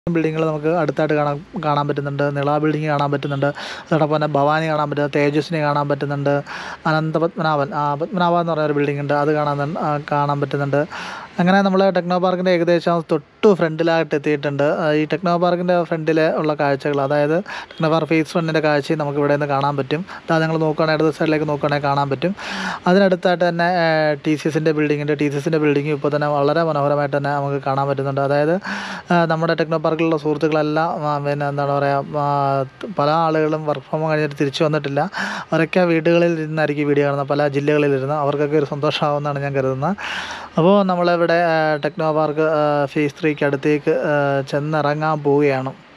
ബിൽഡിങ്ങുകൾ നമുക്ക് അടുത്തായിട്ട് കാണാൻ കാണാൻ പറ്റുന്നുണ്ട് നിള ബിൽഡിങ് കാണാൻ പറ്റുന്നുണ്ട് അതോടൊപ്പം തന്നെ ഭവാനി കാണാൻ പറ്റും തേജസ്വിനി കാണാൻ പറ്റുന്നുണ്ട് അനന്തപത്മനാഭൻ ആ പത്മനാഭ എന്ന് പറഞ്ഞ ഒരു ബിൽഡിംഗ് ഉണ്ട് അത് കാണാൻ ആ, കാണാൻ പറ്റുന്നുണ്ട് അങ്ങനെ നമ്മൾ ടെക്നോ പാർക്കിൻ്റെ ഏകദേശം തൊട്ട് ഫ്രണ്ടിലായിട്ട് എത്തിയിട്ടുണ്ട് ആ, ഈ ടെക്നോ പാർക്കിൻ്റെ ഫ്രണ്ടിൽ ഉള്ള കാഴ്ചകൾ അതായത് ടെക്നോ പാർക്ക് ഫേസ് വണ്ണിൻ്റെ കാഴ്ചയും നമുക്ക് ഇവിടെ നിന്ന് കാണാൻ പറ്റും അതാ നിങ്ങൾ നോക്കുകയാണെങ്കിൽ ഇടത് സൈഡിലേക്ക് നോക്കുകയാണെങ്കിൽ കാണാൻ പറ്റും അതിനടുത്തായിട്ട് തന്നെ ടി സി എസിൻ്റെ ബിൽഡിംഗ് ഉണ്ട് ടി സി എസിൻ്റെ ബിൽഡിംഗ് ഇപ്പോൾ തന്നെ വളരെ മനോഹരമായിട്ട് തന്നെ നമുക്ക് കാണാൻ പറ്റുന്നുണ്ട് അതായത് ആ, നമ്മുടെ ടെക്നോ പാർക്കിലുള്ള സുഹൃത്തുക്കളെല്ലാം ആ, പിന്നെ എന്താണ് പറയുക ആ, പല ആളുകളും വർക്ക് ഫ്രം ഹോം കഴിഞ്ഞിട്ട് തിരിച്ചു വന്നിട്ടില്ല അവരൊക്കെ വീടുകളിൽ ഇരുന്നായിരിക്കും വീഡിയോ കാണുന്നത് പല ജില്ലകളിലിരുന്ന് അവർക്കൊക്കെ ഒരു സന്തോഷമാകുമെന്നാണ് ഞാൻ കരുതുന്നത് അപ്പോൾ നമ്മളിവിടെ ആ, ടെക്നോ പാർക്ക് ഫേസ് ത്രീക്ക് അടുത്തേക്ക് ആ, ചെന്നിറങ്ങാൻ പോവുകയാണ്